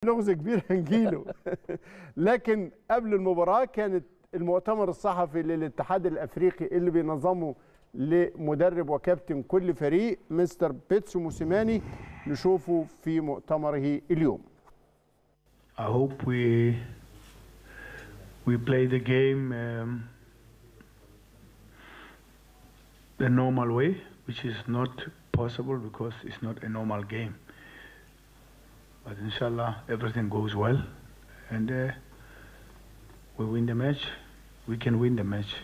لغز كبير هنجيله لكن قبل المباراه كانت المؤتمر الصحفي للاتحاد الافريقي اللي بينظمه لمدرب وكابتن كل فريق مستر بيتسو موسيماني نشوفه في مؤتمره اليوم I hope we we play the game um, the normal way, which is not possible because it's not a normal game. But inshallah, everything goes well, and uh, we win the match. We can win the match.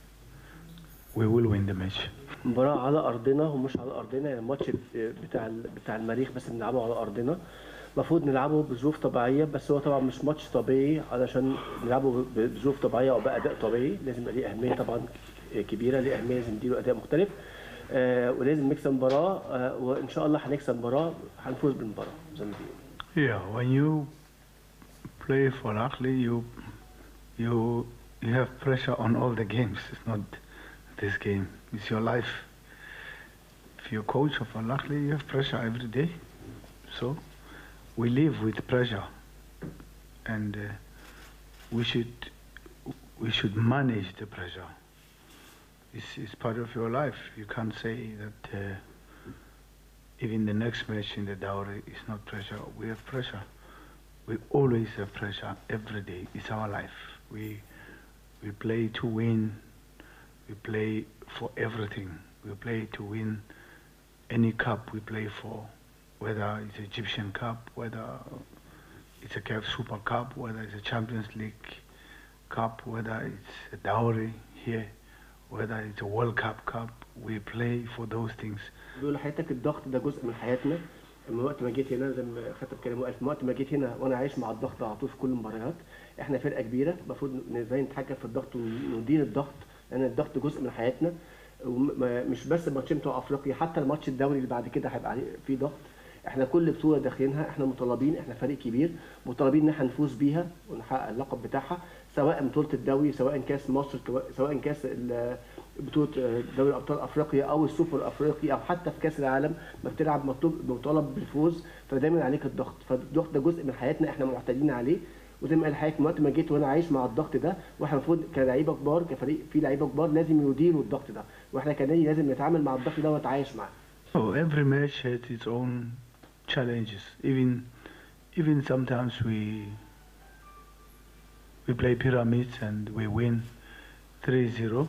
We will win the match. مباراة على أرضنا ومش على أرضنا يعني الماتش بتاع بتاع المريخ بس بنلعبه على أرضنا المفروض نلعبه بظروف طبيعية بس هو طبعا مش ماتش طبيعي علشان نلعبه بظروف طبيعية أو بأداء طبيعي لازم يبقى ليه أهمية طبعا كبيرة ليه أهمية لازم نديله أداء مختلف آه ولازم نكسب مباراة آه وإن شاء الله هنكسب مباراة هنفوز بالمباراة زي ما بيقولوا Yeah, when you play for Akli, you you you have pressure on all the games. It's not this game. It's your life. If you're coach of Al Ahly, you have pressure every day. So we live with pressure, and uh, we should we should manage the pressure. It's, it's part of your life. You can't say that uh, even the next match in the dowry is not pressure. We have pressure. We always have pressure every day. It's our life. We we play to win. We play for everything. We play to win any cup we play for, whether it's Egyptian Cup, whether it's a CAF Super Cup, whether it's a Champions League Cup, whether it's a dowry here, whether it's a World Cup Cup. We play for those things. بيقول لحضرتك الضغط ده جزء من حياتنا من وقت ما جيت هنا زي ما خدت بكلام وقال من وقت ما جيت هنا وانا عايش مع الضغط على طول في كل المباريات احنا فرقه كبيره المفروض ازاي نتحكم في الضغط وندير الضغط لان الضغط جزء من حياتنا ومش بس الماتشين بتوع افريقيا حتى الماتش الدوري اللي بعد كده هيبقى عليه فيه ضغط احنا كل بطوله داخلينها احنا مطالبين احنا فريق كبير مطالبين ان احنا نفوز بيها ونحقق اللقب بتاعها سواء بطوله الدوري سواء كاس مصر سواء كاس بطوله دوري ابطال افريقيا او السوبر الافريقي او حتى في كاس العالم ما بتلعب مطلوب مطالب بالفوز فدايما عليك الضغط فالضغط ده جزء من حياتنا احنا معتادين عليه وزي ما قال حضرتك من وقت ما جيت وانا عايش مع الضغط ده واحنا المفروض كلعيبه كبار كفريق في لعيبه كبار لازم يديروا الضغط ده واحنا كنادي لازم نتعامل مع الضغط ده ونتعايش معاه. Oh, every match has its own challenges. Even even sometimes we we play pyramids and we win 3-0.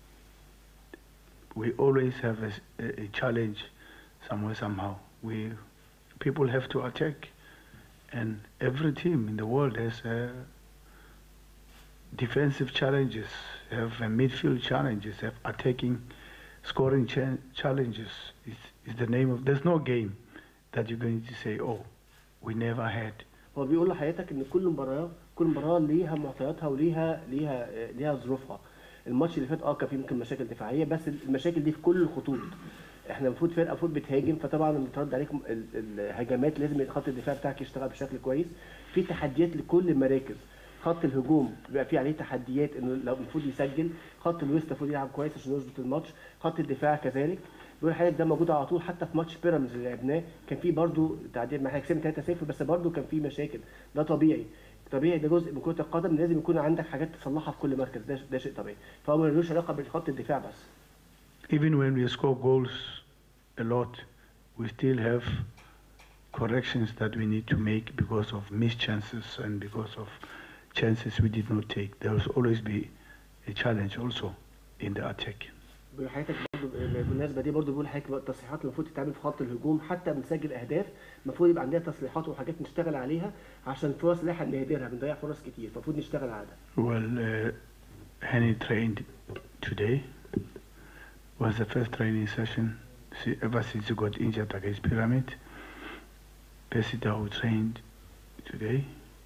We always have a, a challenge somewhere somehow. We people have to attack, and every team in the world has uh, defensive challenges, have uh, midfield challenges, have attacking, scoring cha- challenges. Is is the name of. There's no game that you're going to say, oh, we never had. هو بيقول لحضرتك ان كل مباراه كل مباراه ليها معطياتها وليها ليها ليها ظروفها الماتش اللي فات اه كان فيه ممكن مشاكل دفاعيه بس المشاكل دي في كل الخطوط احنا المفروض فرقه المفروض بتهاجم فطبعا لما بترد عليكم الهجمات لازم خط الدفاع بتاعك يشتغل بشكل كويس في تحديات لكل المراكز خط الهجوم بيبقى فيه عليه تحديات انه لو المفروض يسجل خط الوسط المفروض يلعب كويس عشان يظبط الماتش خط الدفاع كذلك بيقول حضرتك ده موجود على طول حتى في ماتش بيراميدز اللي لعبناه كان في برضه تعديل ما احنا كسبنا 3-0 بس برضه كان في مشاكل ده طبيعي طبيعي ده جزء من كره القدم لازم يكون عندك حاجات تصلحها في كل مركز ده ده شيء طبيعي فهو ملوش علاقه بخط الدفاع بس Even when we score goals a lot, we still have corrections that we need to make because of missed chances and because of chances we did not take. There will always be a challenge also in the attack. بيقول حضرتك برضه بالمناسبه دي برضه بيقول حضرتك التصليحات اللي المفروض تتعمل في خط الهجوم حتى بنسجل اهداف المفروض يبقى عندنا تصليحات وحاجات نشتغل عليها عشان فرص اللي احنا بنهدرها بنضيع فرص كتير فالمفروض نشتغل على ده. Well, uh, Henny trained today. Was the first training session see, ever since he got injured against Pyramid. Pesitao trained today.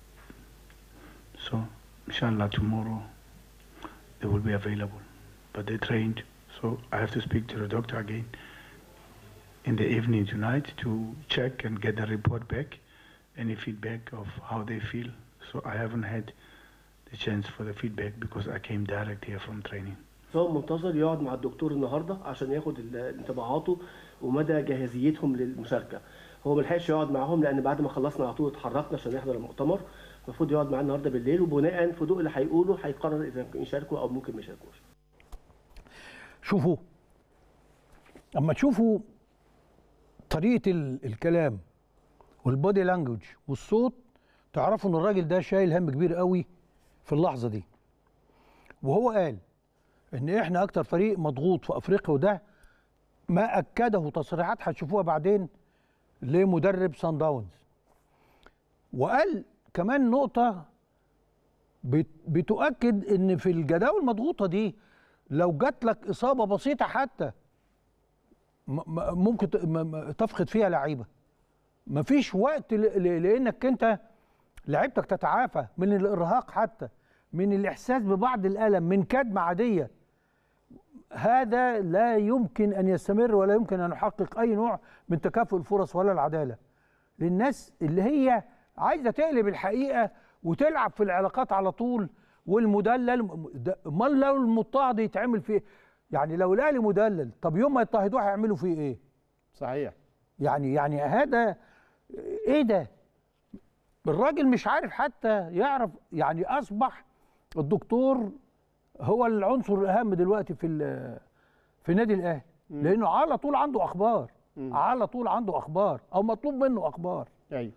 So, inshallah, tomorrow they will be available. But they trained, so I have to speak to the doctor again in the evening tonight to check and get the report back, any feedback of how they feel. So I haven't had the chance for the feedback because I came direct here from training. فهو منتظر يقعد مع الدكتور النهارده عشان ياخد ال- انطباعاته ومدى جاهزيتهم للمشاركه هو ما لحقش يقعد معاهم لان بعد ما خلصنا على طول اتحركنا عشان نحضر المؤتمر المفروض يقعد معانا النهارده بالليل وبناء في ضوء اللي هيقوله هيقرر اذا يشاركوا او ممكن ما يشاركوش شوفوا اما تشوفوا طريقه ال- الكلام والبودي لانجوج والصوت تعرفوا ان الراجل ده شايل هم كبير قوي في اللحظه دي وهو قال ان احنا اكتر فريق مضغوط في افريقيا وده ما اكده تصريحات هتشوفوها بعدين لمدرب سان داونز وقال كمان نقطه بت- بتؤكد ان في الجداول المضغوطه دي لو جات لك اصابه بسيطه حتى م- م- ممكن ت- م- م- تفقد فيها لعيبه مفيش وقت ل- ل- لانك انت لعيبتك تتعافى من الارهاق حتى من الاحساس ببعض الالم من كدمه عاديه هذا لا يمكن ان يستمر ولا يمكن ان يحقق اي نوع من تكافؤ الفرص ولا العداله للناس اللي هي عايزه تقلب الحقيقه وتلعب في العلاقات على طول والمدلل ده- امال لو المضطهد يتعمل فيه يعني لو الاهلي مدلل طب يوم ما يضطهدوه هيعملوا فيه ايه؟ صحيح يعني يعني هذا ايه ده؟ الراجل مش عارف حتى يعرف يعني اصبح الدكتور هو العنصر الاهم دلوقتي في ال- في نادي الاهلي لانه على طول عنده اخبار على طول عنده اخبار او مطلوب منه اخبار ايوه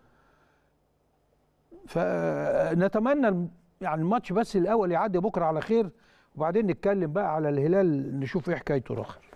فنتمنى الم- يعني الماتش بس الاول يعدي بكره على خير وبعدين نتكلم بقى على الهلال نشوف ايه حكايته الاخر